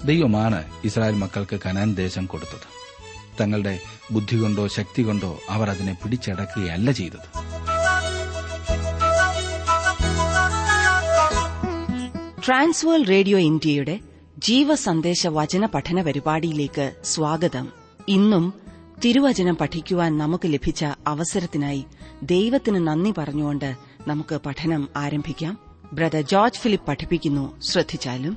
ദൈവമാണ് ഇസ്രായേൽ മക്കൾക്ക് കനാൻ ദേശം കൊടുത്തത് തങ്ങളുടെ ബുദ്ധി കൊണ്ടോ ശക്തി കൊണ്ടോ അവർ അതിനെ പിടിച്ചടക്കുകയല്ല ചെയ്തത് ട്രാൻസ്വേൾ റേഡിയോ ഇന്ത്യയുടെ ജീവസന്ദേശ വചന പഠന പരിപാടിയിലേക്ക് സ്വാഗതം ഇന്നും തിരുവചനം പഠിക്കുവാൻ നമുക്ക് ലഭിച്ച അവസരത്തിനായി ദൈവത്തിന് നന്ദി പറഞ്ഞുകൊണ്ട് നമുക്ക് പഠനം ആരംഭിക്കാം ബ്രദർ ജോർജ് ഫിലിപ്പ് പഠിപ്പിക്കുന്നു ശ്രദ്ധിച്ചാലും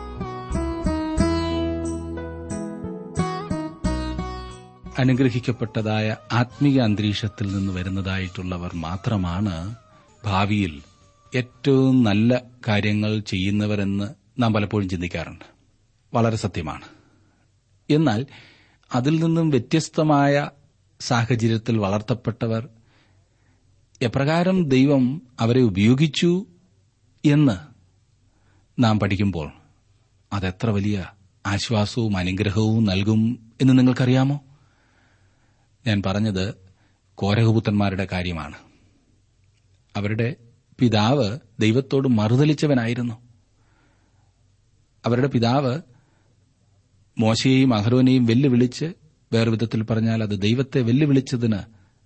അനുഗ്രഹിക്കപ്പെട്ടതായ ആത്മീയ അന്തരീക്ഷത്തിൽ നിന്ന് വരുന്നതായിട്ടുള്ളവർ മാത്രമാണ് ഭാവിയിൽ ഏറ്റവും നല്ല കാര്യങ്ങൾ ചെയ്യുന്നവരെന്ന് നാം പലപ്പോഴും ചിന്തിക്കാറുണ്ട് വളരെ സത്യമാണ് എന്നാൽ അതിൽ നിന്നും വ്യത്യസ്തമായ സാഹചര്യത്തിൽ വളർത്തപ്പെട്ടവർ എപ്രകാരം ദൈവം അവരെ ഉപയോഗിച്ചു എന്ന് നാം പഠിക്കുമ്പോൾ അതെത്ര വലിയ ആശ്വാസവും അനുഗ്രഹവും നൽകും എന്ന് നിങ്ങൾക്കറിയാമോ ഞാൻ പറഞ്ഞത് കോരകപുത്രന്മാരുടെ കാര്യമാണ് അവരുടെ പിതാവ് ദൈവത്തോട് മറുതലിച്ചവനായിരുന്നു അവരുടെ പിതാവ് മോശയെയും അഹ്റോനെയും വെല്ലുവിളിച്ച് വേറെ വിധത്തിൽ പറഞ്ഞാൽ അത് ദൈവത്തെ വെല്ലുവിളിച്ചതിന്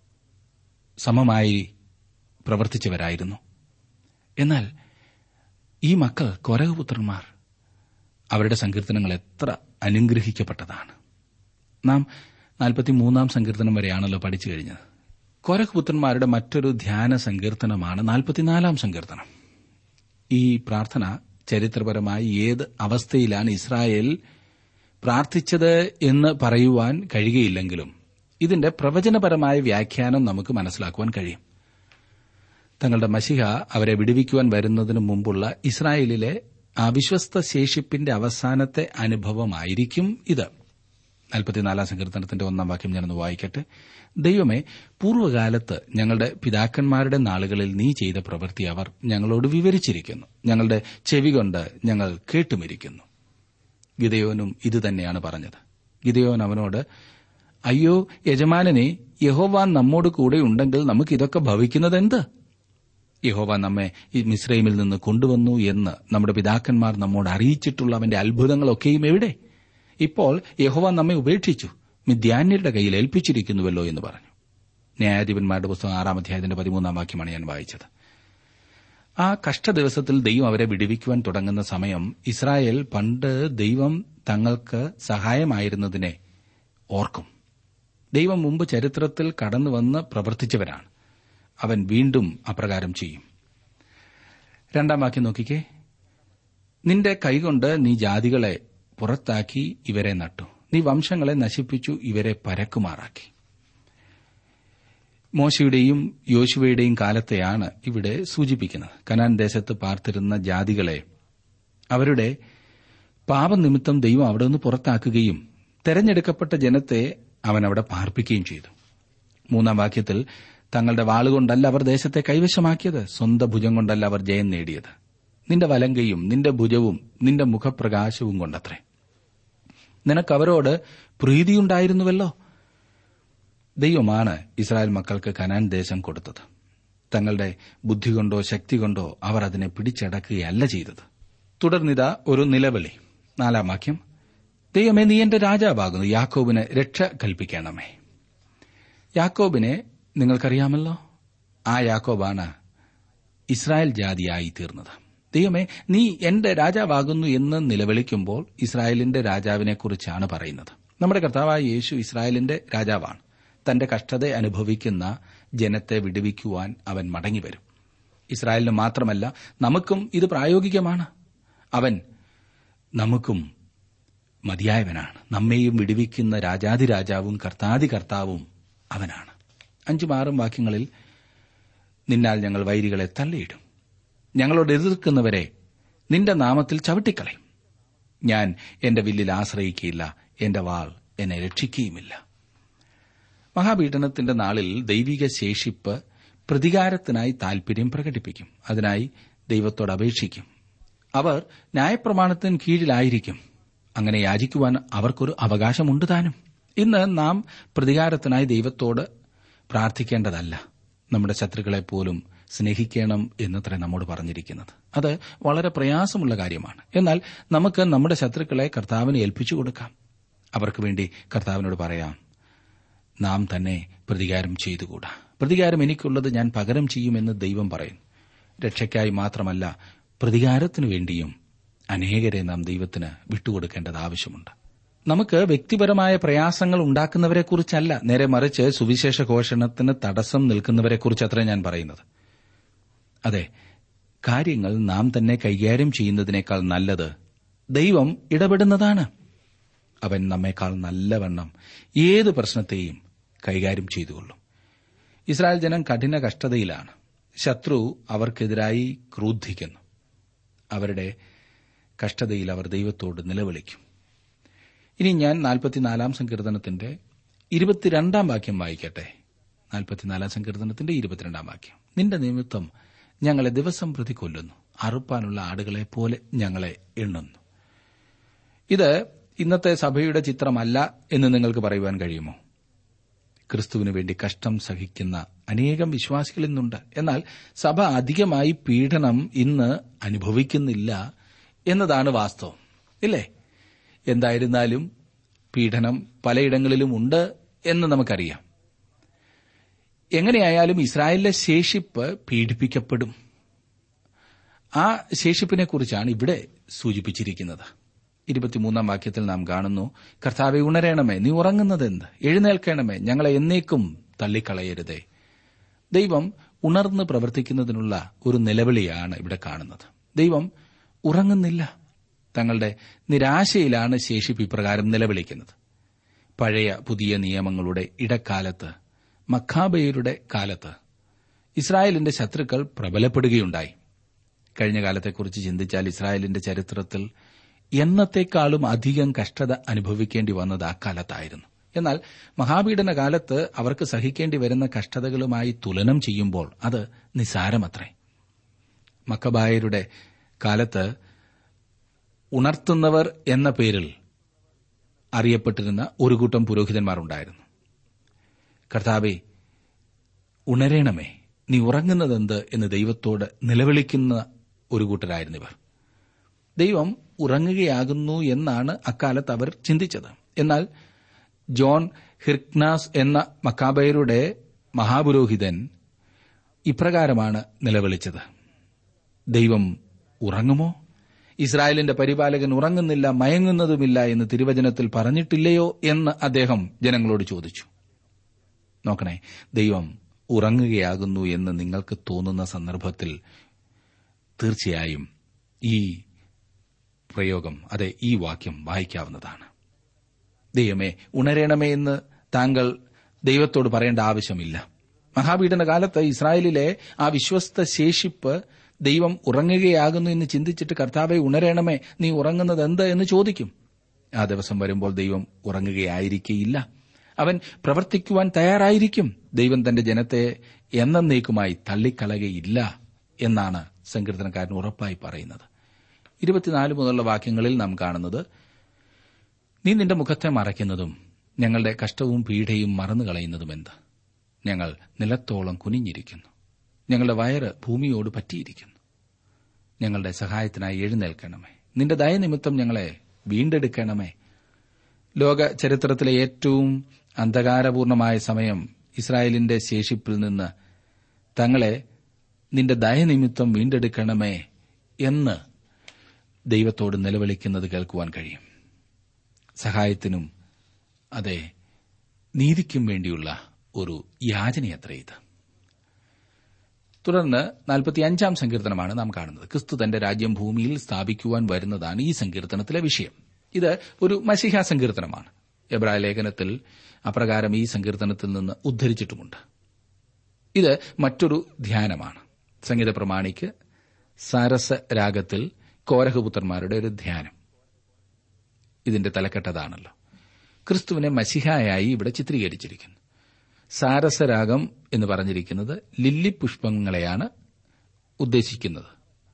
സമമായി പ്രവർത്തിച്ചവരായിരുന്നു എന്നാൽ ഈ മക്കൾ കോരകപുത്രന്മാർ അവരുടെ സങ്കീർത്തനങ്ങൾ എത്ര അനുഗ്രഹിക്കപ്പെട്ടതാണ് നാം നാൽപ്പത്തിമൂന്നാം സങ്കീർത്തനം വരെയാണല്ലോ പഠിച്ചു കഴിഞ്ഞത് കോരകപുത്രന്മാരുടെ മറ്റൊരു ധ്യാന സങ്കീർത്തനമാണ് നാൽപ്പത്തിനാലാം സങ്കീർത്തനം ഈ പ്രാർത്ഥന ചരിത്രപരമായി ഏത് അവസ്ഥയിലാണ് ഇസ്രായേൽ പ്രാർത്ഥിച്ചത് എന്ന് പറയുവാൻ കഴിയുകയില്ലെങ്കിലും ഇതിന്റെ പ്രവചനപരമായ വ്യാഖ്യാനം നമുക്ക് മനസ്സിലാക്കുവാൻ കഴിയും തങ്ങളുടെ മഷിഹ അവരെ വിടുവിക്കുവാൻ വരുന്നതിന് മുമ്പുള്ള ഇസ്രായേലിലെ അവിശ്വസ്ത ശേഷിപ്പിന്റെ അവസാനത്തെ അനുഭവമായിരിക്കും ഇത് നാൽപ്പത്തിനാലാം സങ്കീർത്തനത്തിന്റെ ഒന്നാം വാക്യം ഞാനൊന്ന് വായിക്കട്ടെ ദൈവമേ പൂർവ്വകാലത്ത് ഞങ്ങളുടെ പിതാക്കന്മാരുടെ നാളുകളിൽ നീ ചെയ്ത പ്രവൃത്തി അവർ ഞങ്ങളോട് വിവരിച്ചിരിക്കുന്നു ഞങ്ങളുടെ ചെവി കൊണ്ട് ഞങ്ങൾ കേട്ടുമിരിക്കുന്നു ഗിതയോനും ഇതുതന്നെയാണ് പറഞ്ഞത് ഗിതയോൻ അവനോട് അയ്യോ യജമാനനെ യഹോവാൻ നമ്മോട് കൂടെ ഉണ്ടെങ്കിൽ നമുക്ക് ഇതൊക്കെ ഭവിക്കുന്നതെന്ത് യഹോവ നമ്മെ ഈ മിശ്രൈമിൽ നിന്ന് കൊണ്ടുവന്നു എന്ന് നമ്മുടെ പിതാക്കന്മാർ നമ്മോട് അറിയിച്ചിട്ടുള്ള അവന്റെ അത്ഭുതങ്ങളൊക്കെയും എവിടെ ഇപ്പോൾ യഹോവ നമ്മെ ഉപേക്ഷിച്ചു മിഥ്യാന്യരുടെ കയ്യിൽ ഏൽപ്പിച്ചിരിക്കുന്നുവല്ലോ എന്ന് പറഞ്ഞു ന്യായാധിപന്മാരുടെ പുസ്തകം ആറാം അധ്യായത്തിന്റെ പതിമൂന്നാം വാക്യമാണ് ഞാൻ വായിച്ചത് ആ കഷ്ടദിവസത്തിൽ ദൈവം അവരെ വിടുവിക്കുവാൻ തുടങ്ങുന്ന സമയം ഇസ്രായേൽ പണ്ട് ദൈവം തങ്ങൾക്ക് സഹായമായിരുന്നതിനെ ഓർക്കും ദൈവം മുമ്പ് ചരിത്രത്തിൽ കടന്നുവന്ന് പ്രവർത്തിച്ചവരാണ് അവൻ വീണ്ടും അപ്രകാരം ചെയ്യും രണ്ടാം വാക്യം നോക്കിക്കേ നിന്റെ കൈകൊണ്ട് നീ ജാതികളെ പുറത്താക്കി ഇവരെ നട്ടു നീ വംശങ്ങളെ നശിപ്പിച്ചു ഇവരെ പരക്കുമാറാക്കി മോശയുടെയും യോശുവയുടെയും കാലത്തെയാണ് ഇവിടെ സൂചിപ്പിക്കുന്നത് കനാൻ ദേശത്ത് പാർത്തിരുന്ന ജാതികളെ അവരുടെ പാപനിമിത്തം ദൈവം അവിടെ നിന്ന് പുറത്താക്കുകയും തെരഞ്ഞെടുക്കപ്പെട്ട ജനത്തെ അവൻ അവിടെ പാർപ്പിക്കുകയും ചെയ്തു മൂന്നാം വാക്യത്തിൽ തങ്ങളുടെ വാളുകൊണ്ടല്ല അവർ ദേശത്തെ കൈവശമാക്കിയത് സ്വന്തം ഭുജം കൊണ്ടല്ല അവർ ജയം നേടിയത് നിന്റെ വലങ്കയും നിന്റെ ഭുജവും നിന്റെ മുഖപ്രകാശവും കൊണ്ടത്രേ നിനക്ക് അവരോട് പ്രീതിയുണ്ടായിരുന്നുവല്ലോ ദൈവമാണ് ഇസ്രായേൽ മക്കൾക്ക് കനാൻ ദേശം കൊടുത്തത് തങ്ങളുടെ ബുദ്ധി കൊണ്ടോ ശക്തി കൊണ്ടോ അവർ അതിനെ പിടിച്ചടക്കുകയല്ല ചെയ്തത് തുടർന്നിതാ ഒരു നിലവിളി നാലാം വാക്യം ദൈവമേ നീ എന്റെ രാജാവാകുന്നു യാക്കോബിന് രക്ഷ കൽപ്പിക്കണമേ യാക്കോബിനെ നിങ്ങൾക്കറിയാമല്ലോ ആ യാക്കോബാണ് ഇസ്രായേൽ ജാതിയായി തീർന്നത് ദൈവമേ നീ എന്റെ രാജാവാകുന്നു എന്ന് നിലവിളിക്കുമ്പോൾ ഇസ്രായേലിന്റെ രാജാവിനെക്കുറിച്ചാണ് പറയുന്നത് നമ്മുടെ കർത്താവായ യേശു ഇസ്രായേലിന്റെ രാജാവാണ് തന്റെ കഷ്ടത അനുഭവിക്കുന്ന ജനത്തെ വിടുവിക്കുവാൻ അവൻ മടങ്ങിവരും ഇസ്രായേലിന് മാത്രമല്ല നമുക്കും ഇത് പ്രായോഗികമാണ് അവൻ നമുക്കും മതിയായവനാണ് നമ്മെയും വിടുവിക്കുന്ന രാജാതിരാജാവും കർത്താതി കർത്താവും അവനാണ് അഞ്ചും ആറും വാക്യങ്ങളിൽ നിന്നാൽ ഞങ്ങൾ വൈരികളെ തള്ളിയിടും ഞങ്ങളോട് എതിർക്കുന്നവരെ നിന്റെ നാമത്തിൽ ചവിട്ടിക്കളയും ഞാൻ എന്റെ വില്ലിൽ ആശ്രയിക്കുകയില്ല എന്റെ വാൾ എന്നെ രക്ഷിക്കുകയുമില്ല മഹാപീഡനത്തിന്റെ നാളിൽ ദൈവിക ശേഷിപ്പ് പ്രതികാരത്തിനായി താൽപര്യം പ്രകടിപ്പിക്കും അതിനായി ദൈവത്തോട് അപേക്ഷിക്കും അവർ ന്യായപ്രമാണത്തിന് കീഴിലായിരിക്കും അങ്ങനെ യാചിക്കുവാൻ അവർക്കൊരു അവകാശമുണ്ട് താനും ഇന്ന് നാം പ്രതികാരത്തിനായി ദൈവത്തോട് പ്രാർത്ഥിക്കേണ്ടതല്ല നമ്മുടെ ശത്രുക്കളെ പോലും സ്നേഹിക്കണം എന്നത്ര നമ്മോട് പറഞ്ഞിരിക്കുന്നത് അത് വളരെ പ്രയാസമുള്ള കാര്യമാണ് എന്നാൽ നമുക്ക് നമ്മുടെ ശത്രുക്കളെ കർത്താവിന് ഏൽപ്പിച്ചു കൊടുക്കാം അവർക്ക് വേണ്ടി കർത്താവിനോട് പറയാം നാം തന്നെ പ്രതികാരം ചെയ്തുകൂടാ പ്രതികാരം എനിക്കുള്ളത് ഞാൻ പകരം ചെയ്യുമെന്ന് ദൈവം പറയുന്നു രക്ഷയ്ക്കായി മാത്രമല്ല പ്രതികാരത്തിനു വേണ്ടിയും അനേകരെ നാം ദൈവത്തിന് വിട്ടുകൊടുക്കേണ്ടത് ആവശ്യമുണ്ട് നമുക്ക് വ്യക്തിപരമായ പ്രയാസങ്ങൾ ഉണ്ടാക്കുന്നവരെക്കുറിച്ചല്ല നേരെ മറിച്ച് സുവിശേഷ ഘോഷണത്തിന് തടസ്സം നിൽക്കുന്നവരെക്കുറിച്ച് അത്ര ഞാൻ പറയുന്നത് അതെ കാര്യങ്ങൾ നാം തന്നെ കൈകാര്യം ചെയ്യുന്നതിനേക്കാൾ നല്ലത് ദൈവം ഇടപെടുന്നതാണ് അവൻ നമ്മെക്കാൾ നല്ലവണ്ണം ഏത് പ്രശ്നത്തെയും കൈകാര്യം ചെയ്തുകൊള്ളും ഇസ്രായേൽ ജനം കഠിന കഷ്ടതയിലാണ് ശത്രു അവർക്കെതിരായി ക്രൂദ്ധിക്കുന്നു അവരുടെ കഷ്ടതയിൽ അവർ ദൈവത്തോട് നിലവിളിക്കും ഇനി ഞാൻ നാൽപ്പത്തിനാലാം സങ്കീർത്തനത്തിന്റെ ഇരുപത്തിരണ്ടാം വാക്യം വായിക്കട്ടെ നാൽപ്പത്തിനാലാം സങ്കീർത്തനത്തിന്റെ ഇരുപത്തിരണ്ടാം വാക്യം നിന്റെ നിമിത്തം ഞങ്ങളെ ദിവസം പ്രതി കൊല്ലുന്നു അറുപ്പാനുള്ള ആടുകളെ പോലെ ഞങ്ങളെ എണ്ണുന്നു ഇത് ഇന്നത്തെ സഭയുടെ ചിത്രമല്ല എന്ന് നിങ്ങൾക്ക് പറയുവാൻ കഴിയുമോ ക്രിസ്തുവിന് വേണ്ടി കഷ്ടം സഹിക്കുന്ന അനേകം വിശ്വാസികൾ ഇന്നുണ്ട് എന്നാൽ സഭ അധികമായി പീഡനം ഇന്ന് അനുഭവിക്കുന്നില്ല എന്നതാണ് വാസ്തവം ഇല്ലേ എന്തായിരുന്നാലും പീഡനം പലയിടങ്ങളിലും ഉണ്ട് എന്ന് നമുക്കറിയാം എങ്ങനെയായാലും ഇസ്രായേലിലെ ശേഷിപ്പ് പീഡിപ്പിക്കപ്പെടും ആ ശേഷിപ്പിനെ കുറിച്ചാണ് ഇവിടെ സൂചിപ്പിച്ചിരിക്കുന്നത് ഇരുപത്തിമൂന്നാം വാക്യത്തിൽ നാം കാണുന്നു കർത്താവെ ഉണരണമേ നീ ഉറങ്ങുന്നതെന്ത് എഴുന്നേൽക്കണമേ ഞങ്ങളെ എന്നേക്കും തള്ളിക്കളയരുതേ ദൈവം ഉണർന്ന് പ്രവർത്തിക്കുന്നതിനുള്ള ഒരു നിലവിളിയാണ് ഇവിടെ കാണുന്നത് ദൈവം ഉറങ്ങുന്നില്ല തങ്ങളുടെ നിരാശയിലാണ് ശേഷിപ്പ് ഇപ്രകാരം നിലവിളിക്കുന്നത് പഴയ പുതിയ നിയമങ്ങളുടെ ഇടക്കാലത്ത് മഖാബയരുടെ കാലത്ത് ഇസ്രായേലിന്റെ ശത്രുക്കൾ പ്രബലപ്പെടുകയുണ്ടായി കഴിഞ്ഞ കാലത്തെക്കുറിച്ച് ചിന്തിച്ചാൽ ഇസ്രായേലിന്റെ ചരിത്രത്തിൽ എന്നത്തെക്കാളും അധികം കഷ്ടത അനുഭവിക്കേണ്ടി വന്നത് ആ കാലത്തായിരുന്നു എന്നാൽ മഹാപീഡന കാലത്ത് അവർക്ക് സഹിക്കേണ്ടി വരുന്ന കഷ്ടതകളുമായി തുലനം ചെയ്യുമ്പോൾ അത് നിസാരമത്രേ മക്കബായരുടെ കാലത്ത് ഉണർത്തുന്നവർ എന്ന പേരിൽ അറിയപ്പെട്ടിരുന്ന ഒരു കൂട്ടം പുരോഹിതന്മാർ ഉണ്ടായിരുന്നു കർത്താവെ ഉണരണമേ നീ ഉറങ്ങുന്നതെന്ത് എന്ന് ദൈവത്തോട് നിലവിളിക്കുന്ന ഒരു കൂട്ടരായിരുന്നു ഇവർ ദൈവം ഉറങ്ങുകയാകുന്നു എന്നാണ് അക്കാലത്ത് അവർ ചിന്തിച്ചത് എന്നാൽ ജോൺ ഹിർക്നാസ് എന്ന മക്കാബയരുടെ മഹാപുരോഹിതൻ ഇപ്രകാരമാണ് നിലവിളിച്ചത് ദൈവം ഉറങ്ങുമോ ഇസ്രായേലിന്റെ പരിപാലകൻ ഉറങ്ങുന്നില്ല മയങ്ങുന്നതുമില്ല എന്ന് തിരുവചനത്തിൽ പറഞ്ഞിട്ടില്ലയോ എന്ന് അദ്ദേഹം ജനങ്ങളോട് ചോദിച്ചു നോക്കണേ ദൈവം ഉറങ്ങുകയാകുന്നു എന്ന് നിങ്ങൾക്ക് തോന്നുന്ന സന്ദർഭത്തിൽ തീർച്ചയായും ഈ പ്രയോഗം അതെ ഈ വാക്യം വായിക്കാവുന്നതാണ് ദൈവമേ ഉണരണമേ എന്ന് താങ്കൾ ദൈവത്തോട് പറയേണ്ട ആവശ്യമില്ല മഹാപീഡന കാലത്ത് ഇസ്രായേലിലെ ആ വിശ്വസ്ത ശേഷിപ്പ് ദൈവം ഉറങ്ങുകയാകുന്നു എന്ന് ചിന്തിച്ചിട്ട് കർത്താവെ ഉണരണമേ നീ ഉറങ്ങുന്നത് എന്ത് എന്ന് ചോദിക്കും ആ ദിവസം വരുമ്പോൾ ദൈവം ഉറങ്ങുകയായിരിക്കയില്ല അവൻ പ്രവർത്തിക്കുവാൻ തയ്യാറായിരിക്കും ദൈവം തന്റെ ജനത്തെ എന്നേക്കുമായി തള്ളിക്കളകയില്ല എന്നാണ് സങ്കീർത്തനക്കാരൻ ഉറപ്പായി പറയുന്നത് ഇരുപത്തിനാല് മുതലുള്ള വാക്യങ്ങളിൽ നാം കാണുന്നത് നീ നിന്റെ മുഖത്തെ മറയ്ക്കുന്നതും ഞങ്ങളുടെ കഷ്ടവും പീഡയും മറന്നു കളയുന്നതുമെന്ത് ഞങ്ങൾ നിലത്തോളം കുനിഞ്ഞിരിക്കുന്നു ഞങ്ങളുടെ വയറ് ഭൂമിയോട് പറ്റിയിരിക്കുന്നു ഞങ്ങളുടെ സഹായത്തിനായി എഴുന്നേൽക്കണമേ നിന്റെ ദയനിമിത്തം ഞങ്ങളെ വീണ്ടെടുക്കണമേ ലോക ചരിത്രത്തിലെ ഏറ്റവും അന്ധകാരപൂർണമായ സമയം ഇസ്രായേലിന്റെ ശേഷിപ്പിൽ നിന്ന് തങ്ങളെ നിന്റെ ദയനിമിത്തം വീണ്ടെടുക്കണമേ എന്ന് ദൈവത്തോട് നിലവിളിക്കുന്നത് കേൾക്കുവാൻ കഴിയും സഹായത്തിനും അതെ നീതിക്കും വേണ്ടിയുള്ള ഒരു യാചനയത്ര ഇത് തുടർന്ന് നാൽപ്പത്തിയഞ്ചാം സങ്കീർത്തനമാണ് നാം കാണുന്നത് ക്രിസ്തു തന്റെ രാജ്യം ഭൂമിയിൽ സ്ഥാപിക്കുവാൻ വരുന്നതാണ് ഈ സങ്കീർത്തനത്തിലെ വിഷയം ഇത് ഒരു മസിഹ സങ്കീർത്തനമാണ് എബ്രായ ലേഖനത്തിൽ അപ്രകാരം ഈ സങ്കീർത്തനത്തിൽ നിന്ന് ഉദ്ധരിച്ചിട്ടുമുണ്ട് ഇത് മറ്റൊരു ധ്യാനമാണ് സംഗീത പ്രമാണിക്ക് സാരസ രാഗത്തിൽ കോരഹപുത്രന്മാരുടെ ഒരു ധ്യാനം ഇതിന്റെ തലക്കെട്ടതാണല്ലോ ക്രിസ്തുവിനെ മസിഹായായി ഇവിടെ ചിത്രീകരിച്ചിരിക്കുന്നു സാരസരാഗം എന്ന് പറഞ്ഞിരിക്കുന്നത് ലില്ലി പുഷ്പങ്ങളെയാണ് ഉദ്ദേശിക്കുന്നത്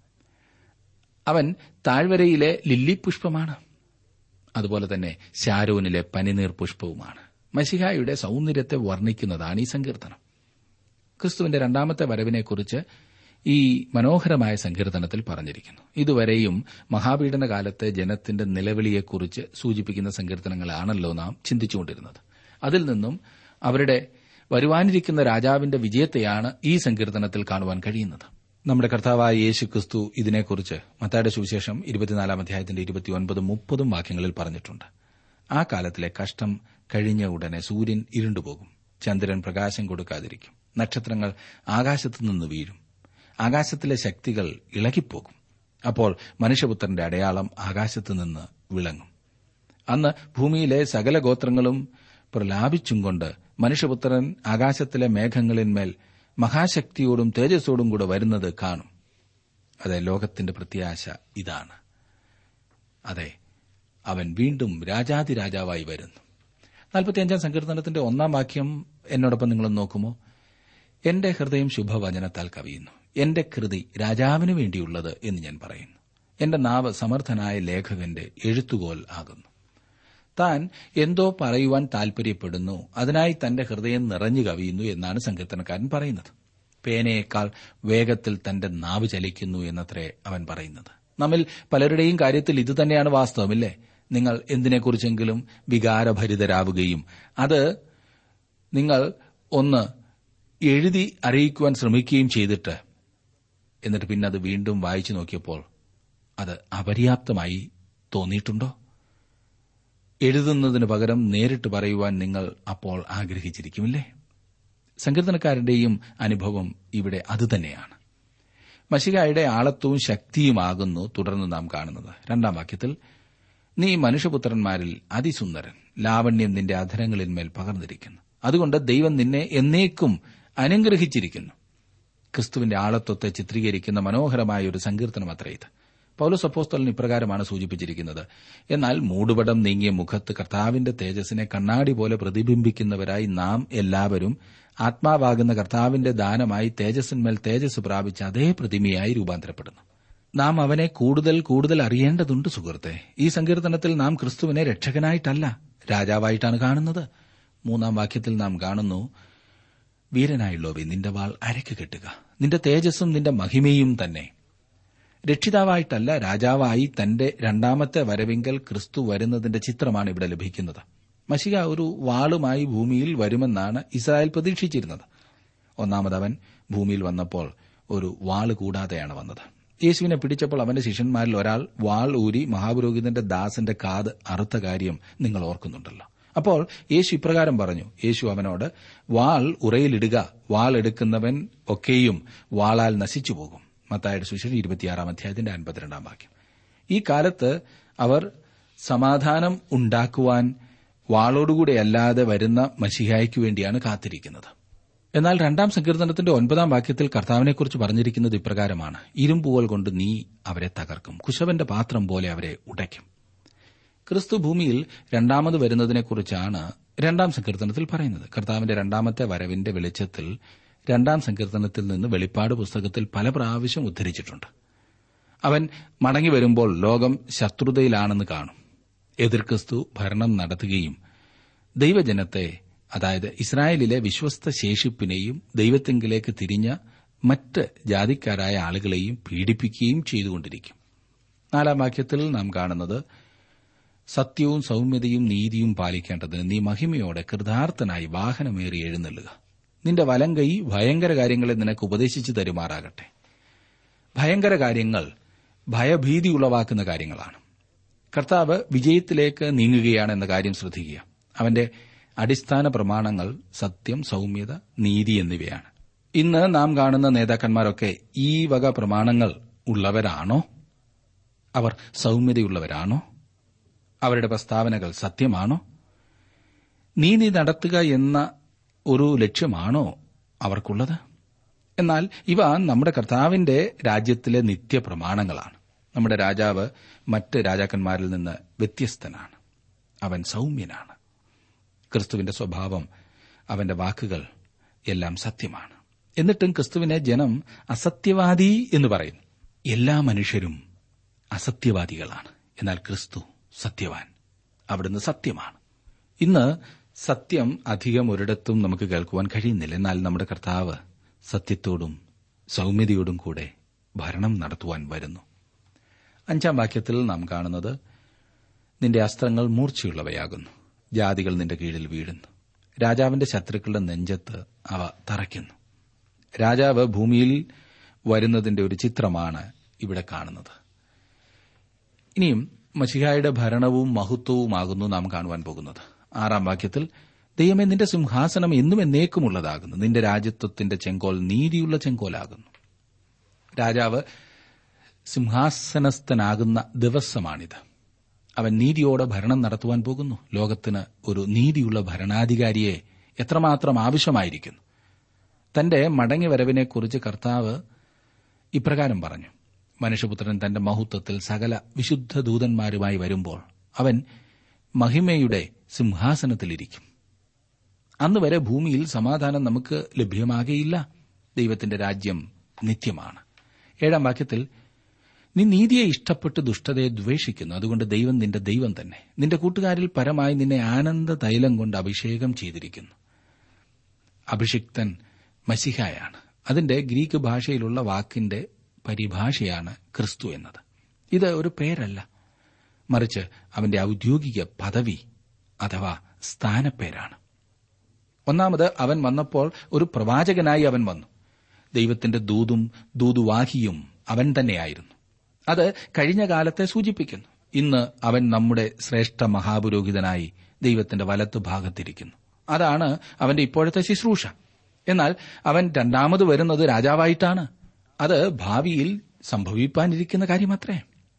അവൻ താഴ്വരയിലെ ലില്ലി പുഷ്പമാണ് അതുപോലെ തന്നെ ശാരോനിലെ പനിനീർ പുഷ്പവുമാണ് മസിഹായുടെ സൗന്ദര്യത്തെ വർണ്ണിക്കുന്നതാണ് ഈ സങ്കീർത്തനം ക്രിസ്തുവിന്റെ രണ്ടാമത്തെ വരവിനെക്കുറിച്ച് ഈ മനോഹരമായ സങ്കീർത്തനത്തിൽ പറഞ്ഞിരിക്കുന്നു ഇതുവരെയും മഹാപീഡന കാലത്തെ ജനത്തിന്റെ നിലവിളിയെക്കുറിച്ച് സൂചിപ്പിക്കുന്ന സങ്കീർത്തനങ്ങളാണല്ലോ നാം ചിന്തിച്ചുകൊണ്ടിരുന്നത് അതിൽ നിന്നും അവരുടെ വരുവാനിരിക്കുന്ന രാജാവിന്റെ വിജയത്തെയാണ് ഈ സങ്കീർത്തനത്തിൽ കാണുവാൻ കഴിയുന്നത് നമ്മുടെ കർത്താവായ യേശു ക്രിസ്തു ഇതിനെക്കുറിച്ച് മത്തായുടെ സുവിശേഷം ഇരുപത്തിനാലാം അധ്യായത്തിന്റെ ഇരുപത്തിയൊൻപതും മുപ്പതും വാക്യങ്ങളിൽ പറഞ്ഞിട്ടുണ്ട് ആ കാലത്തിലെ കഷ്ടം കഴിഞ്ഞ ഉടനെ സൂര്യൻ ഇരുണ്ടുപോകും ചന്ദ്രൻ പ്രകാശം കൊടുക്കാതിരിക്കും നക്ഷത്രങ്ങൾ ആകാശത്തു നിന്ന് വീഴും ആകാശത്തിലെ ശക്തികൾ ഇളകിപ്പോകും അപ്പോൾ മനുഷ്യപുത്രന്റെ അടയാളം ആകാശത്തു നിന്ന് വിളങ്ങും അന്ന് ഭൂമിയിലെ സകല ഗോത്രങ്ങളും പ്രലാപിച്ചും കൊണ്ട് മനുഷ്യപുത്രൻ ആകാശത്തിലെ മേഘങ്ങളിന്മേൽ മഹാശക്തിയോടും തേജസ്സോടും കൂടെ വരുന്നത് കാണും അതെ ലോകത്തിന്റെ പ്രത്യാശ ഇതാണ് അതെ അവൻ വീണ്ടും രാജാതിരാജാവായി വരുന്നു നാൽപ്പത്തിയഞ്ചാം സങ്കീർത്തനത്തിന്റെ ഒന്നാം വാക്യം എന്നോടൊപ്പം നിങ്ങൾ നോക്കുമോ എന്റെ ഹൃദയം ശുഭവചനത്താൽ കവിയുന്നു എന്റെ കൃതി രാജാവിനു വേണ്ടിയുള്ളത് എന്ന് ഞാൻ പറയുന്നു എന്റെ നാവ് സമർത്ഥനായ ലേഖകന്റെ എഴുത്തുകോൽ ആകുന്നു താൻ എന്തോ പറയുവാൻ താൽപര്യപ്പെടുന്നു അതിനായി തന്റെ ഹൃദയം നിറഞ്ഞു കവിയുന്നു എന്നാണ് സങ്കീർത്തനക്കാരൻ പറയുന്നത് പേനയേക്കാൾ വേഗത്തിൽ തന്റെ നാവ് ചലിക്കുന്നു എന്നത്രേ അവൻ പറയുന്നത് നമ്മിൽ പലരുടെയും കാര്യത്തിൽ ഇതുതന്നെയാണ് വാസ്തവമില്ലേ നിങ്ങൾ എന്തിനെക്കുറിച്ചെങ്കിലും വികാരഭരിതരാവുകയും അത് നിങ്ങൾ ഒന്ന് എഴുതി അറിയിക്കുവാൻ ശ്രമിക്കുകയും ചെയ്തിട്ട് എന്നിട്ട് പിന്നെ അത് വീണ്ടും വായിച്ചു നോക്കിയപ്പോൾ അത് അപര്യാപ്തമായി തോന്നിയിട്ടുണ്ടോ എഴുതുന്നതിന് പകരം നേരിട്ട് പറയുവാൻ നിങ്ങൾ അപ്പോൾ ആഗ്രഹിച്ചിരിക്കുമില്ലേ സങ്കീർത്തനക്കാരന്റെയും അനുഭവം ഇവിടെ അതുതന്നെയാണ് മഷികായുടെ ആളത്വവും ശക്തിയുമാകുന്നു തുടർന്ന് നാം കാണുന്നത് രണ്ടാം വാക്യത്തിൽ നീ മനുഷ്യപുത്രന്മാരിൽ അതിസുന്ദരൻ ലാവണ്യം നിന്റെ അധരങ്ങളിന്മേൽ പകർന്നിരിക്കുന്നു അതുകൊണ്ട് ദൈവം നിന്നെ എന്നേക്കും അനുഗ്രഹിച്ചിരിക്കുന്നു ക്രിസ്തുവിന്റെ ആളത്വത്തെ ചിത്രീകരിക്കുന്ന മനോഹരമായ ഒരു സങ്കീർത്തനം അത്ര ഇത് പൌലോസ് അപ്പോസ്തലൻ ഇപ്രകാരമാണ് സൂചിപ്പിച്ചിരിക്കുന്നത് എന്നാൽ മൂടുപടം നീങ്ങിയ മുഖത്ത് കർത്താവിന്റെ തേജസ്സിനെ കണ്ണാടി പോലെ പ്രതിബിംബിക്കുന്നവരായി നാം എല്ലാവരും ആത്മാവാകുന്ന കർത്താവിന്റെ ദാനമായി തേജസ്സിന്മേൽ തേജസ് പ്രാപിച്ച അതേ പ്രതിമയായി രൂപാന്തരപ്പെടുന്നു നാം അവനെ കൂടുതൽ കൂടുതൽ അറിയേണ്ടതുണ്ട് സുഹൃത്തെ ഈ സങ്കീർത്തനത്തിൽ നാം ക്രിസ്തുവിനെ രക്ഷകനായിട്ടല്ല രാജാവായിട്ടാണ് കാണുന്നത് മൂന്നാം വാക്യത്തിൽ നാം കാണുന്നു വീരനായുള്ളവേ നിന്റെ വാൾ അരക്ക് കെട്ടുക നിന്റെ തേജസ്സും നിന്റെ മഹിമയും തന്നെ രക്ഷിതാവായിട്ടല്ല രാജാവായി തന്റെ രണ്ടാമത്തെ വരവിങ്കൽ ക്രിസ്തു വരുന്നതിന്റെ ചിത്രമാണ് ഇവിടെ ലഭിക്കുന്നത് മഷിക ഒരു വാളുമായി ഭൂമിയിൽ വരുമെന്നാണ് ഇസ്രായേൽ പ്രതീക്ഷിച്ചിരുന്നത് ഒന്നാമതവൻ ഭൂമിയിൽ വന്നപ്പോൾ ഒരു വാള് കൂടാതെയാണ് വന്നത് യേശുവിനെ പിടിച്ചപ്പോൾ അവന്റെ ശിഷ്യന്മാരിൽ ഒരാൾ വാൾ ഊരി മഹാപുരോഹിതന്റെ ദാസന്റെ കാത് അറുത്ത കാര്യം നിങ്ങൾ ഓർക്കുന്നുണ്ടല്ലോ അപ്പോൾ യേശു ഇപ്രകാരം പറഞ്ഞു യേശു അവനോട് വാൾ ഉറയിലിടുക വാൾ എടുക്കുന്നവൻ ഒക്കെയും വാളാൽ നശിച്ചു പോകും മത്തായുടെ സുശേഷം ഇരുപത്തിയാറാം അധ്യായത്തിന്റെ അൻപത്തിരണ്ടാം വാക്യം ഈ കാലത്ത് അവർ സമാധാനം ഉണ്ടാക്കുവാൻ വാളോടുകൂടെ അല്ലാതെ വരുന്ന മഷിഹായ്ക്കു വേണ്ടിയാണ് കാത്തിരിക്കുന്നത് എന്നാൽ രണ്ടാം സങ്കീർത്തനത്തിന്റെ ഒൻപതാം വാക്യത്തിൽ കർത്താവിനെക്കുറിച്ച് പറഞ്ഞിരിക്കുന്നത് ഇപ്രകാരമാണ് ഇരുമ്പുകൾ കൊണ്ട് നീ അവരെ തകർക്കും കുശവന്റെ പാത്രം പോലെ അവരെ ഉടയ്ക്കും ക്രിസ്തു ഭൂമിയിൽ രണ്ടാമത് വരുന്നതിനെക്കുറിച്ചാണ് രണ്ടാം സങ്കീർത്തനത്തിൽ പറയുന്നത് കർത്താവിന്റെ രണ്ടാമത്തെ വരവിന്റെ വെളിച്ചത്തിൽ രണ്ടാം സങ്കീർത്തനത്തിൽ നിന്ന് വെളിപ്പാട് പുസ്തകത്തിൽ പല പ്രാവശ്യം ഉദ്ധരിച്ചിട്ടുണ്ട് അവൻ മടങ്ങി വരുമ്പോൾ ലോകം ശത്രുതയിലാണെന്ന് കാണും എതിർ ക്രിസ്തു ഭരണം നടത്തുകയും ദൈവജനത്തെ അതായത് ഇസ്രായേലിലെ വിശ്വസ്ത ശേഷിപ്പിനെയും ദൈവത്തെങ്കിലേക്ക് തിരിഞ്ഞ മറ്റ് ജാതിക്കാരായ ആളുകളെയും പീഡിപ്പിക്കുകയും ചെയ്തുകൊണ്ടിരിക്കും നാലാം വാക്യത്തിൽ നാം കാണുന്നത് സത്യവും സൌമ്യതയും നീതിയും പാലിക്കേണ്ടതിന് നീ മഹിമയോടെ കൃതാർത്ഥനായി വാഹനമേറി എഴുന്നള്ളുക നിന്റെ വലം കൈ ഭയങ്കര കാര്യങ്ങളെ നിനക്ക് ഉപദേശിച്ചു തരുമാറാകട്ടെ ഭയങ്കര കാര്യങ്ങൾ ഭയഭീതി ഉളവാക്കുന്ന കാര്യങ്ങളാണ് കർത്താവ് വിജയത്തിലേക്ക് നീങ്ങുകയാണ് എന്ന കാര്യം ശ്രദ്ധിക്കുക അവന്റെ അടിസ്ഥാന പ്രമാണങ്ങൾ സത്യം സൌമ്യത നീതി എന്നിവയാണ് ഇന്ന് നാം കാണുന്ന നേതാക്കന്മാരൊക്കെ ഈ വക പ്രമാണങ്ങൾ ഉള്ളവരാണോ അവർ സൌമ്യതയുള്ളവരാണോ അവരുടെ പ്രസ്താവനകൾ സത്യമാണോ നീതി നടത്തുക എന്ന ഒരു ലക്ഷ്യമാണോ അവർക്കുള്ളത് എന്നാൽ ഇവ നമ്മുടെ കർത്താവിന്റെ രാജ്യത്തിലെ നിത്യപ്രമാണങ്ങളാണ് നമ്മുടെ രാജാവ് മറ്റ് രാജാക്കന്മാരിൽ നിന്ന് വ്യത്യസ്തനാണ് അവൻ സൌമ്യനാണ് ക്രിസ്തുവിന്റെ സ്വഭാവം അവന്റെ വാക്കുകൾ എല്ലാം സത്യമാണ് എന്നിട്ടും ക്രിസ്തുവിനെ ജനം അസത്യവാദി എന്ന് പറയുന്നു എല്ലാ മനുഷ്യരും അസത്യവാദികളാണ് എന്നാൽ ക്രിസ്തു സത്യവാൻ അവിടുന്ന് സത്യമാണ് ഇന്ന് സത്യം അധികം ഒരിടത്തും നമുക്ക് കേൾക്കുവാൻ കഴിയുന്നില്ല എന്നാൽ നമ്മുടെ കർത്താവ് സത്യത്തോടും സൗമ്യതയോടും കൂടെ ഭരണം നടത്തുവാൻ വരുന്നു അഞ്ചാം വാക്യത്തിൽ നാം കാണുന്നത് നിന്റെ അസ്ത്രങ്ങൾ മൂർച്ചയുള്ളവയാകുന്നു ജാതികൾ നിന്റെ കീഴിൽ വീഴുന്നു രാജാവിന്റെ ശത്രുക്കളുടെ നെഞ്ചത്ത് അവ തറയ്ക്കുന്നു രാജാവ് ഭൂമിയിൽ വരുന്നതിന്റെ ഒരു ചിത്രമാണ് ഇവിടെ കാണുന്നത് ഇനിയും മഷിഹായുടെ ഭരണവും മഹത്വവുമാകുന്നു നാം കാണുവാൻ പോകുന്നത് ആറാം വാക്യത്തിൽ ദൈവമേ നിന്റെ സിംഹാസനം എന്നും എന്നേക്കുമുള്ളതാകുന്നു നിന്റെ രാജ്യത്വത്തിന്റെ ചെങ്കോൽ നീതിയുള്ള ചെങ്കോലാകുന്നു രാജാവ് സിംഹാസനസ്ഥനാകുന്ന ദിവസമാണിത് അവൻ നീതിയോടെ ഭരണം നടത്തുവാൻ പോകുന്നു ലോകത്തിന് ഒരു നീതിയുള്ള ഭരണാധികാരിയെ എത്രമാത്രം ആവശ്യമായിരിക്കുന്നു തന്റെ മടങ്ങിവരവിനെക്കുറിച്ച് കർത്താവ് ഇപ്രകാരം പറഞ്ഞു മനുഷ്യപുത്രൻ തന്റെ മഹത്വത്തിൽ സകല വിശുദ്ധ ദൂതന്മാരുമായി വരുമ്പോൾ അവൻ മഹിമയുടെ സിംഹാസനത്തിലിരിക്കും അന്നുവരെ ഭൂമിയിൽ സമാധാനം നമുക്ക് ലഭ്യമാകയില്ല ദൈവത്തിന്റെ രാജ്യം നിത്യമാണ് ഏഴാം വാക്യത്തിൽ നീ നീതിയെ ഇഷ്ടപ്പെട്ട് ദുഷ്ടതയെ ദ്വേഷിക്കുന്നു അതുകൊണ്ട് ദൈവം നിന്റെ ദൈവം തന്നെ നിന്റെ കൂട്ടുകാരിൽ പരമായി നിന്നെ ആനന്ദ തൈലം കൊണ്ട് അഭിഷേകം ചെയ്തിരിക്കുന്നു അഭിഷിക്തൻ മസിഹായാണ് അതിന്റെ ഗ്രീക്ക് ഭാഷയിലുള്ള വാക്കിന്റെ പരിഭാഷയാണ് ക്രിസ്തു എന്നത് ഇത് ഒരു പേരല്ല മറിച്ച് അവന്റെ ഔദ്യോഗിക പദവി അഥവാ സ്ഥാനപ്പേരാണ് ഒന്നാമത് അവൻ വന്നപ്പോൾ ഒരു പ്രവാചകനായി അവൻ വന്നു ദൈവത്തിന്റെ ദൂതും ദൂതുവാഹിയും അവൻ തന്നെയായിരുന്നു അത് കഴിഞ്ഞ കാലത്തെ സൂചിപ്പിക്കുന്നു ഇന്ന് അവൻ നമ്മുടെ ശ്രേഷ്ഠ മഹാപുരോഹിതനായി ദൈവത്തിന്റെ വലത്തു ഭാഗത്തിരിക്കുന്നു അതാണ് അവന്റെ ഇപ്പോഴത്തെ ശുശ്രൂഷ എന്നാൽ അവൻ രണ്ടാമത് വരുന്നത് രാജാവായിട്ടാണ് അത് ഭാവിയിൽ സംഭവിപ്പാനിരിക്കുന്ന കാര്യമത്രേ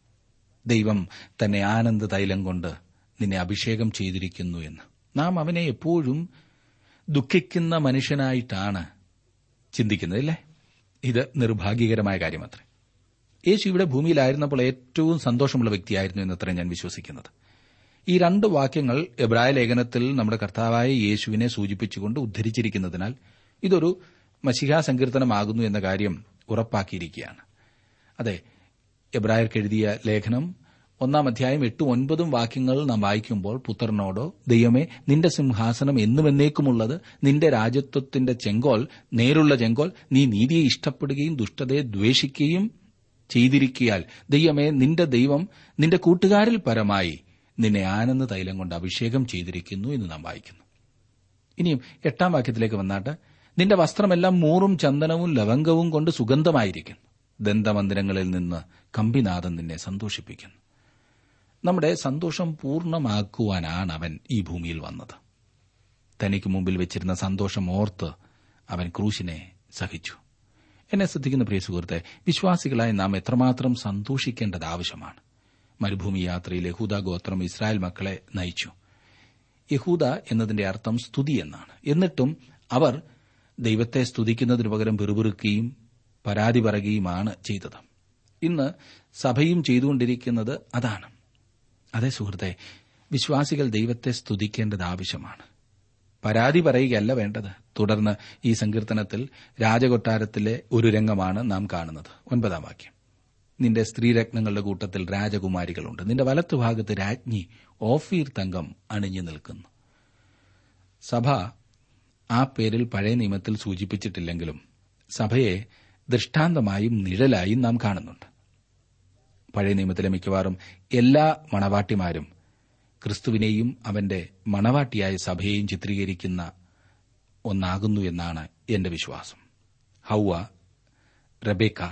ദൈവം തന്നെ ആനന്ദ തൈലം കൊണ്ട് നിന്നെ അഭിഷേകം ചെയ്തിരിക്കുന്നു എന്ന് നാം അവനെ എപ്പോഴും ദുഃഖിക്കുന്ന മനുഷ്യനായിട്ടാണ് ചിന്തിക്കുന്നതില്ലേ ഇത് നിർഭാഗ്യകരമായ കാര്യമത്രേ യേശു ഇവിടെ ഭൂമിയിലായിരുന്നപ്പോൾ ഏറ്റവും സന്തോഷമുള്ള വ്യക്തിയായിരുന്നു എന്നത്ര ഞാൻ വിശ്വസിക്കുന്നത് ഈ രണ്ട് വാക്യങ്ങൾ എബ്രായ ലേഖനത്തിൽ നമ്മുടെ കർത്താവായ യേശുവിനെ സൂചിപ്പിച്ചുകൊണ്ട് ഉദ്ധരിച്ചിരിക്കുന്നതിനാൽ ഇതൊരു മഷിഹാ സങ്കീർത്തനമാകുന്നു എന്ന കാര്യം ഉറപ്പാക്കിയിരിക്കുകയാണ് അതെ എബ്രായർക്ക് എഴുതിയ ലേഖനം ഒന്നാം അധ്യായം എട്ടും ഒൻപതും വാക്യങ്ങൾ നാം വായിക്കുമ്പോൾ പുത്രനോടോ ദൈവമേ നിന്റെ സിംഹാസനം എന്നുമെന്നേക്കുമുള്ളത് നിന്റെ രാജ്യത്വത്തിന്റെ ചെങ്കോൽ നേരുള്ള ചെങ്കോൽ നീ നീതിയെ ഇഷ്ടപ്പെടുകയും ദുഷ്ടതയെ ദ്വേഷിക്കുകയും ചെയ്തിരിക്കിയാൽ ദൈവമേ നിന്റെ ദൈവം നിന്റെ കൂട്ടുകാരിൽ പരമായി നിന്നെ ആനന്ദ തൈലം കൊണ്ട് അഭിഷേകം ചെയ്തിരിക്കുന്നു എന്ന് നാം വായിക്കുന്നു ഇനിയും എട്ടാം വാക്യത്തിലേക്ക് വന്നാട്ട് നിന്റെ വസ്ത്രമെല്ലാം മൂറും ചന്ദനവും ലവംഗവും കൊണ്ട് സുഗന്ധമായിരിക്കുന്നു ദന്തമന്ദിരങ്ങളിൽ നിന്ന് കമ്പിനാഥൻ നിന്നെ സന്തോഷിപ്പിക്കുന്നു നമ്മുടെ സന്തോഷം പൂർണ്ണമാക്കുവാനാണ് അവൻ ഈ ഭൂമിയിൽ വന്നത് തനിക്ക് മുമ്പിൽ വെച്ചിരുന്ന സന്തോഷം ഓർത്ത് അവൻ ക്രൂശിനെ സഹിച്ചു എന്നെ ശ്രദ്ധിക്കുന്ന പ്രിയ സുഹൃത്തെ വിശ്വാസികളായി നാം എത്രമാത്രം സന്തോഷിക്കേണ്ടത് ആവശ്യമാണ് മരുഭൂമി യാത്രയിൽ യഹൂദ ഗോത്രം ഇസ്രായേൽ മക്കളെ നയിച്ചു യഹൂദ എന്നതിന്റെ അർത്ഥം സ്തുതി എന്നാണ് എന്നിട്ടും അവർ ദൈവത്തെ സ്തുതിക്കുന്നതിനു പകരം പിറുപിറുക്കുകയും പരാതി പറയുകയുമാണ് ചെയ്തത് ഇന്ന് സഭയും ചെയ്തുകൊണ്ടിരിക്കുന്നത് അതാണ് അതെ സുഹൃത്തെ വിശ്വാസികൾ ദൈവത്തെ സ്തുതിക്കേണ്ടത് ആവശ്യമാണ് പരാതി പറയുകയല്ല വേണ്ടത് തുടർന്ന് ഈ സങ്കീർത്തനത്തിൽ രാജകൊട്ടാരത്തിലെ ഒരു രംഗമാണ് നാം കാണുന്നത് ഒൻപതാം വാക്യം നിന്റെ സ്ത്രീരത്നങ്ങളുടെ കൂട്ടത്തിൽ രാജകുമാരികളുണ്ട് നിന്റെ വലത്തുഭാഗത്ത് രാജ്ഞി ഓഫീർ തങ്കം അണിഞ്ഞു നിൽക്കുന്നു സഭ ആ പേരിൽ പഴയ നിയമത്തിൽ സൂചിപ്പിച്ചിട്ടില്ലെങ്കിലും സഭയെ ദൃഷ്ടാന്തമായും നിഴലായും നാം കാണുന്നുണ്ട് പഴയ നിയമത്തിലെ മിക്കവാറും എല്ലാ മണവാട്ടിമാരും ക്രിസ്തുവിനെയും അവന്റെ മണവാട്ടിയായ സഭയെയും ചിത്രീകരിക്കുന്ന ഒന്നാകുന്നു എന്നാണ് എന്റെ വിശ്വാസം ഹൗവ റബേക്ക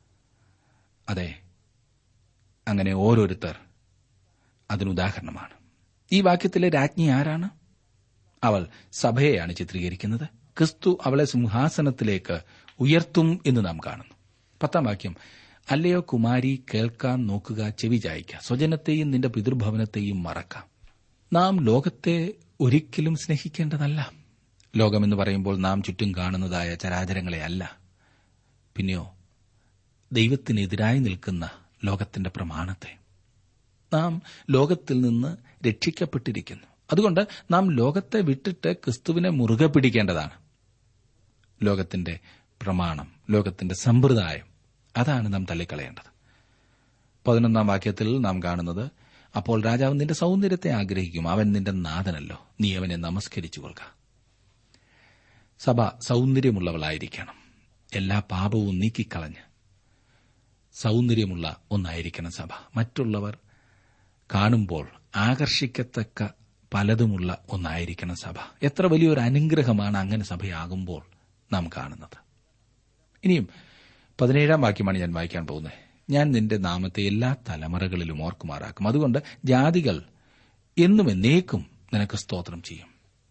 അതെ അങ്ങനെ ഓരോരുത്തർ അതിനുദാഹരണമാണ് ഈ വാക്യത്തിലെ രാജ്ഞി ആരാണ് അവൾ സഭയെയാണ് ചിത്രീകരിക്കുന്നത് ക്രിസ്തു അവളെ സിംഹാസനത്തിലേക്ക് ഉയർത്തും എന്ന് നാം കാണുന്നു പത്താം വാക്യം അല്ലയോ കുമാരി കേൾക്കാൻ നോക്കുക ചെവി ചായ്ക്ക സ്വജനത്തെയും നിന്റെ പിതൃഭവനത്തെയും മറക്കാം നാം ലോകത്തെ ഒരിക്കലും സ്നേഹിക്കേണ്ടതല്ല ലോകമെന്ന് പറയുമ്പോൾ നാം ചുറ്റും കാണുന്നതായ ചരാചരങ്ങളെ അല്ല പിന്നെയോ ദൈവത്തിനെതിരായി നിൽക്കുന്ന ലോകത്തിന്റെ പ്രമാണത്തെ നാം ലോകത്തിൽ നിന്ന് രക്ഷിക്കപ്പെട്ടിരിക്കുന്നു അതുകൊണ്ട് നാം ലോകത്തെ വിട്ടിട്ട് ക്രിസ്തുവിനെ മുറുകെ പിടിക്കേണ്ടതാണ് ലോകത്തിന്റെ പ്രമാണം ലോകത്തിന്റെ സമ്പ്രദായം അതാണ് നാം തള്ളിക്കളയേണ്ടത് പതിനൊന്നാം വാക്യത്തിൽ നാം കാണുന്നത് അപ്പോൾ രാജാവ് നിന്റെ സൗന്ദര്യത്തെ ആഗ്രഹിക്കും അവൻ നിന്റെ നാഥനല്ലോ നീ അവനെ നമസ്കരിച്ചു കൊള്ളുക സഭ സൗന്ദര്യമുള്ളവളായിരിക്കണം എല്ലാ പാപവും നീക്കിക്കളഞ്ഞ് സൗന്ദര്യമുള്ള ഒന്നായിരിക്കണം സഭ മറ്റുള്ളവർ കാണുമ്പോൾ ആകർഷിക്കത്തക്ക പലതുമുള്ള ഒന്നായിരിക്കണം സഭ എത്ര വലിയൊരു അനുഗ്രഹമാണ് അങ്ങനെ സഭയാകുമ്പോൾ നാം കാണുന്നത് ഇനിയും പതിനേഴാം വാക്യമാണ് ഞാൻ വായിക്കാൻ പോകുന്നത് ഞാൻ നിന്റെ നാമത്തെ എല്ലാ തലമുറകളിലും ഓർക്കുമാറാക്കും അതുകൊണ്ട് ജാതികൾ എന്നും എന്നേക്കും നിനക്ക് സ്തോത്രം ചെയ്യും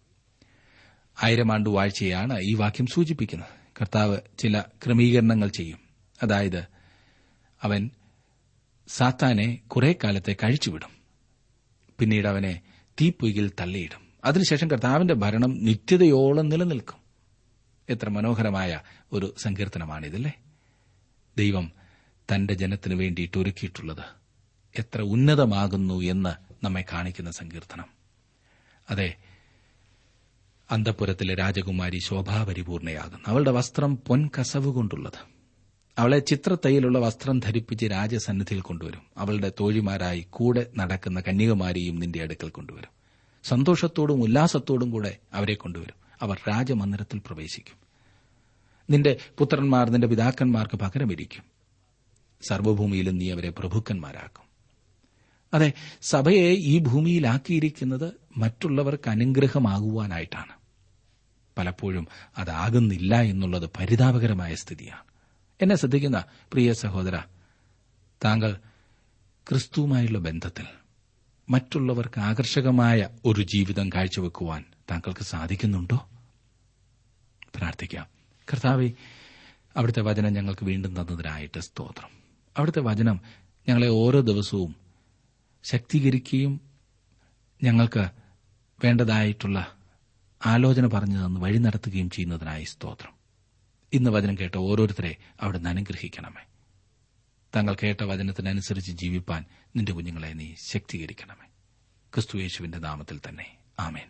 ആയിരം ആണ്ട് വാഴ്ചയാണ് ഈ വാക്യം സൂചിപ്പിക്കുന്നത് കർത്താവ് ചില ക്രമീകരണങ്ങൾ ചെയ്യും അതായത് അവൻ സാത്താനെ കുറെ കാലത്തെ കഴിച്ചുവിടും പിന്നീട് അവനെ തീപ്പൊയ്യിൽ തള്ളിയിടും അതിനുശേഷം കർത്താവിന്റെ ഭരണം നിത്യതയോളം നിലനിൽക്കും എത്ര മനോഹരമായ ഒരു സങ്കീർത്തനമാണിതല്ലേ ദൈവം തന്റെ ജനത്തിനു വേണ്ടിയിട്ട് ഒരുക്കിയിട്ടുള്ളത് എത്ര ഉന്നതമാകുന്നു എന്ന് നമ്മെ കാണിക്കുന്ന സങ്കീർത്തനം അതെ അന്തപുരത്തിലെ രാജകുമാരി ശോഭാപരിപൂർണയാകുന്നു അവളുടെ വസ്ത്രം പൊൻകസവ് കൊണ്ടുള്ളത് അവളെ ചിത്രത്തയ്യിലുള്ള വസ്ത്രം ധരിപ്പിച്ച് രാജസന്നിധിയിൽ കൊണ്ടുവരും അവളുടെ തോഴിമാരായി കൂടെ നടക്കുന്ന കന്യകമാരെയും നിന്റെ അടുക്കൽ കൊണ്ടുവരും സന്തോഷത്തോടും ഉല്ലാസത്തോടും കൂടെ അവരെ കൊണ്ടുവരും അവർ രാജമന്ദിരത്തിൽ പ്രവേശിക്കും നിന്റെ പുത്രന്മാർ നിന്റെ പിതാക്കന്മാർക്ക് പകരമിരിക്കും സർവ്വഭൂമിയിലും നീ അവരെ പ്രഭുക്കന്മാരാക്കും അതെ സഭയെ ഈ ഭൂമിയിലാക്കിയിരിക്കുന്നത് മറ്റുള്ളവർക്ക് അനുഗ്രഹമാകുവാനായിട്ടാണ് പലപ്പോഴും അതാകുന്നില്ല എന്നുള്ളത് പരിതാപകരമായ സ്ഥിതിയാണ് എന്നെ ശ്രദ്ധിക്കുന്ന പ്രിയ സഹോദര താങ്കൾ ക്രിസ്തുവുമായുള്ള ബന്ധത്തിൽ മറ്റുള്ളവർക്ക് ആകർഷകമായ ഒരു ജീവിതം കാഴ്ചവെക്കുവാൻ താങ്കൾക്ക് സാധിക്കുന്നുണ്ടോ പ്രാർത്ഥിക്കാം കർത്താവെ അവിടുത്തെ വചനം ഞങ്ങൾക്ക് വീണ്ടും തന്നതിനായിട്ട് സ്തോത്രം അവിടുത്തെ വചനം ഞങ്ങളെ ഓരോ ദിവസവും ശക്തീകരിക്കുകയും ഞങ്ങൾക്ക് വേണ്ടതായിട്ടുള്ള ആലോചന പറഞ്ഞു തന്ന് വഴി നടത്തുകയും ചെയ്യുന്നതിനായി സ്തോത്രം ഇന്ന് വചനം കേട്ട ഓരോരുത്തരെ അവിടെ നിന്ന് അനുഗ്രഹിക്കണമേ താങ്കൾ കേട്ട വചനത്തിനനുസരിച്ച് ജീവിപ്പാൻ നിന്റെ കുഞ്ഞുങ്ങളെ നീ ശക്തീകരിക്കണമേ ക്രിസ്തു യേശുവിന്റെ നാമത്തിൽ തന്നെ ആമേൻ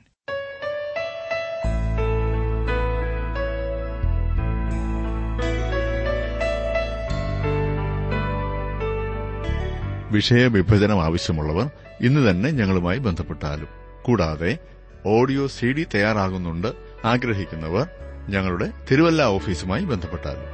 വിഷയവിഭജനം ആവശ്യമുള്ളവർ ഇന്ന് തന്നെ ഞങ്ങളുമായി ബന്ധപ്പെട്ടാലും കൂടാതെ ഓഡിയോ സി ഡി തയ്യാറാകുന്നുണ്ട് ആഗ്രഹിക്കുന്നവർ ഞങ്ങളുടെ തിരുവല്ല ഓഫീസുമായി ബന്ധപ്പെട്ടാലും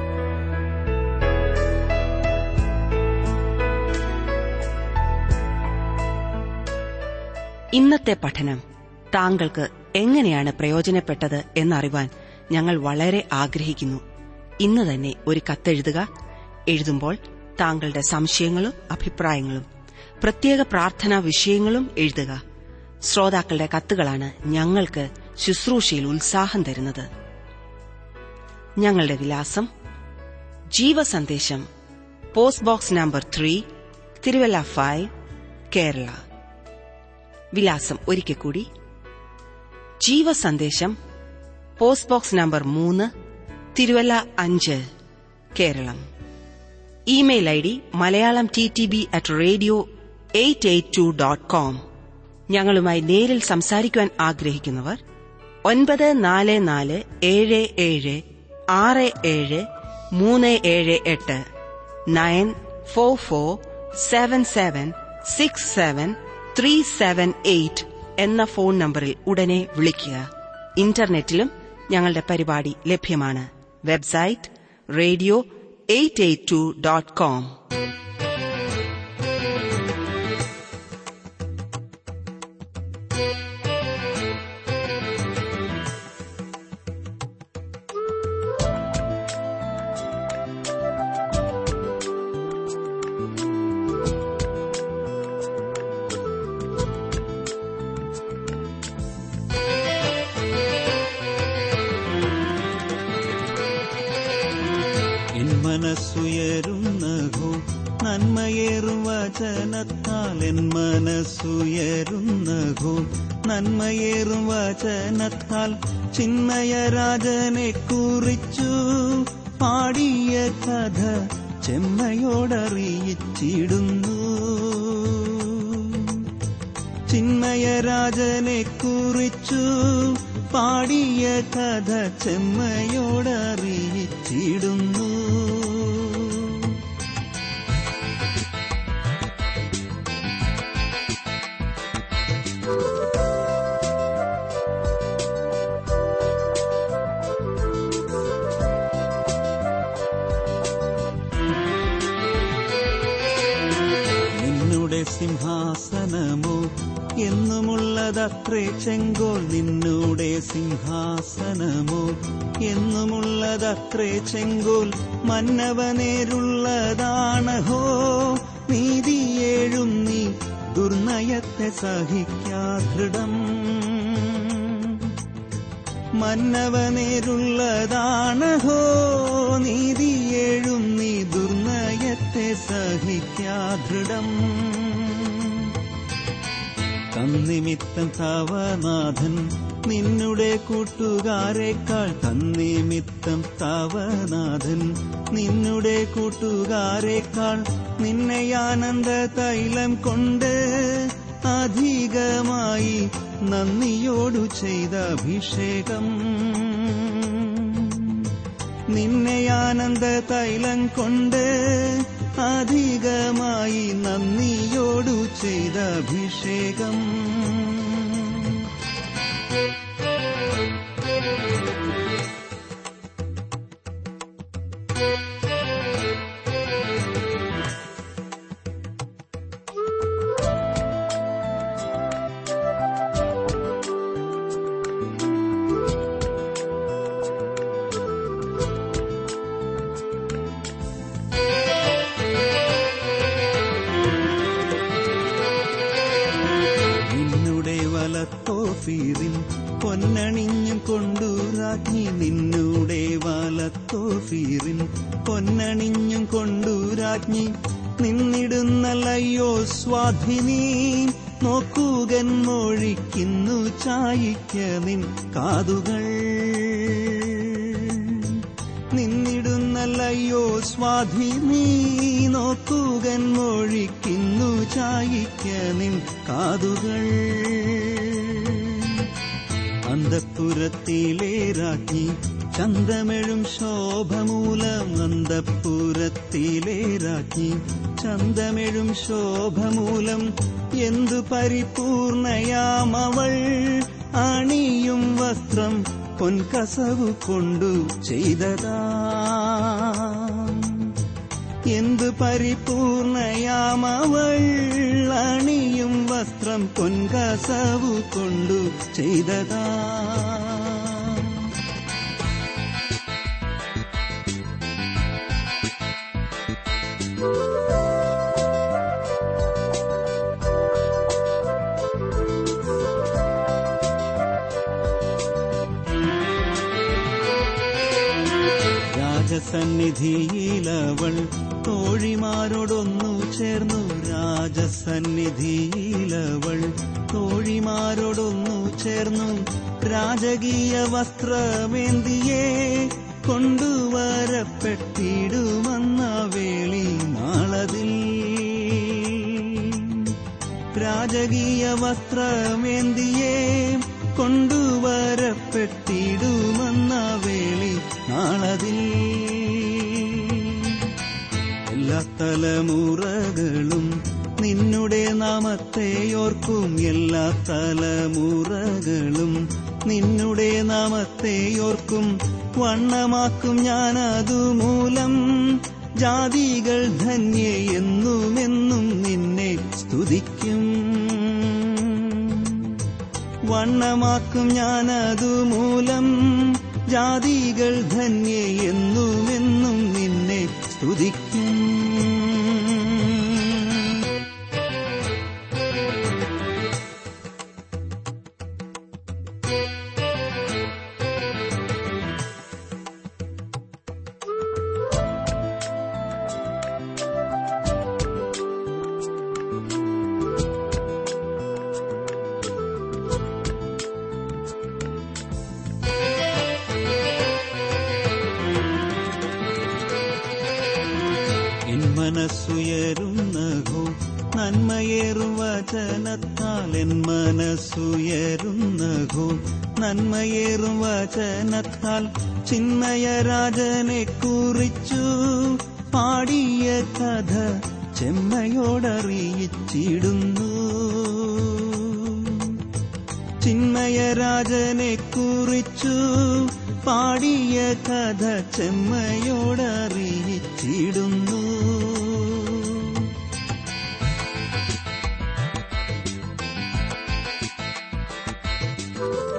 ഇന്നത്തെ പഠനം താങ്കൾക്ക് എങ്ങനെയാണ് പ്രയോജനപ്പെട്ടത് എന്നറിവാൻ ഞങ്ങൾ വളരെ ആഗ്രഹിക്കുന്നു ഇന്ന് തന്നെ ഒരു കത്തെഴുതുക എഴുതുമ്പോൾ താങ്കളുടെ സംശയങ്ങളും അഭിപ്രായങ്ങളും പ്രത്യേക പ്രാർത്ഥനാ വിഷയങ്ങളും എഴുതുക ശ്രോതാക്കളുടെ കത്തുകളാണ് ഞങ്ങൾക്ക് ശുശ്രൂഷയിൽ ഉത്സാഹം തരുന്നത് ഞങ്ങളുടെ വിലാസം Jeevasandesham post box number three Thiruvalla five Kerala വിലാസം ഒരിക്കൽ കൂടി ജീവസന്ദേശം പോസ്റ്റ് ബോക്സ് നമ്പർ മൂന്ന് തിരുവല്ല അഞ്ച് Keralam email I D Malayalam T T B at radio eight eight two dot com ഞങ്ങളുമായി നേരിൽ സംസാരിക്കുവാൻ ആഗ്രഹിക്കുന്നവർ ഒൻപത് നാല് നാല് ഏഴ് ഏഴ് ആറ് ഏഴ് മൂന്ന് ഏഴ് എട്ട് nine four four seven seven six seven three seven eight എന്ന ഫോൺ നമ്പറിൽ ഉടനെ വിളിക്കുക ഇന്റർനെറ്റിലും ഞങ്ങളുടെ പരിപാടി ലഭ്യമാണ് website radio eight eight two dot com എൻ മനസ്സുയരുന്നഹോ നന്മയേറും വചനത്താൽ എൻ മനസ്സുയരുന്നഹോ നന്മയേറും വചനത്താൽ ചിന്മയരാജനെ കുറിച്ചു പാടിയ കഥ ചെമ്മയോടറിയിച്ചിടുന്നു ചിന്മയരാജനെ കുറിച്ചു പാടിയ കഥ ചെമ്മയോടറിയിച്ചിടുന്നു നിന്നുടെ സിംഹാസനമോ എന്നുമുള്ളതത്രേ ചെങ്കോൽ നിന്നുടെ സിംഹാസനമോ എന്നുമുള്ളതത്രേ ചെങ്കോൽ മന്നവനേരുള്ളതാണഹോ നീതിയേഴും നീ ദുർനയത്തെ സഹിക്കാദൃഢം മന്നവനേരുള്ളതാണഹോ നീതിയേഴും നീ ദുർനയത്തെ സഹിക്കാദൃഢം തന്നിമിത്തം തവനാഥൻ നിന്നുടെ കൂട്ടുകാരെക്കാൾ തന്നിമിത്തം തവനാഥൻ നിന്നുടെ കൂട്ടുകാരെക്കാൾ നിന്നെ ആനന്ദ തൈലം കൊണ്ട് അധികമായി നന്ദിയോടു ചെയ്ത അഭിഷേകം നിന്നെ ആനന്ദ തൈലം കൊണ്ട് അധികമായി നന്ദിയോടു ചെയ്ത അഭിഷേകം നിന്നുടെ വലത്തോഫീറിൻ പൊന്നണിഞ്ഞും കൊണ്ടു രാജ്ഞി നിന്നുടെ വലത്തോഫീറിൻ പൊന്നണിഞ്ഞും കൊണ്ടു രാജ്ഞി നിന്നിടുന്നല്ലയോ സ്വാധിനി നോക്കുകൻ മൊഴിക്കുന്നു ചായിക്ക നിൻ കാതുകൾ നിന്നിടുന്നല്ലയോ സ്വാധീനീ നോക്കുകൻ മൊഴിക്കുന്നു ചായിക്ക നിൻ കാതുകൾ അന്തപ്പുരത്തിലെ രാജ്ഞി ചന്തമെഴും ശോഭമൂലം അന്തപ്പുരത്തിലെ രാജ്ഞി ചന്തമെഴും ശോഭമൂലം എന്തു പരിപൂർണയാമവൾ അണിയും വസ്ത്രം പൊൻകസവു കൊണ്ടു ചെയ്തതാ എന്തു പരിപൂർണയാമവൾ അണിയും വസ്ത്രം പൊൻകസവു കൊണ്ടു ചെയ്തതാ രാജസന്നിധിയിലവൾ തോഴിമാരോടൊന്നു ചേർന്നു രാജസന്നിധിയിലവൾ തോഴിമാരോടൊന്നു ചേർന്നു രാജകീയ വസ്ത്രമേന്തിയെ കൊണ്ടുവരപ്പെട്ടിടുമെന്ന വേളി നാളതിൽ രാജകീയ വസ്ത്രമേന്തിയെ കൊണ്ടുവരപ്പെട്ടിടുമെന്ന വേളി നാളതിൽ എല്ലാ തലമുറകളും നിന്നുടെ നാമത്തെ ഓർക്കും എല്ലാ തലമുറകളും നിന്നുടെ നാമത്തെ ഓർക്കും വണ്ണമാക്കും ഞാനതു മൂലം ജാതികൾ ധന്യ എന്നുമെന്നും നിന്നെ സ്തുതിക്കും വണ്ണമാക്കും ഞാനതു മൂലം ജാതികൾ ധന്യ എന്നുമെന്നും നിന്നെ സ്തുതിക്കും എൻ മനസ്സുയരുന്നഹോ നന്മയേറും വചനത്താൽ എൻ മനസ്സുയരുന്നഹോ നന്മയേറും വചനത്താൽ ചിന്മയരാജനെ കുറിച്ചു പാടിയ കഥ ചെമ്മയോടറിയിച്ചിടുന്നു ചിന്മയരാജനെ കുറിച്ചു പാടിയ കഥ ചെമ്മയോടറിയിച്ചിടുന്നു യേശുവേ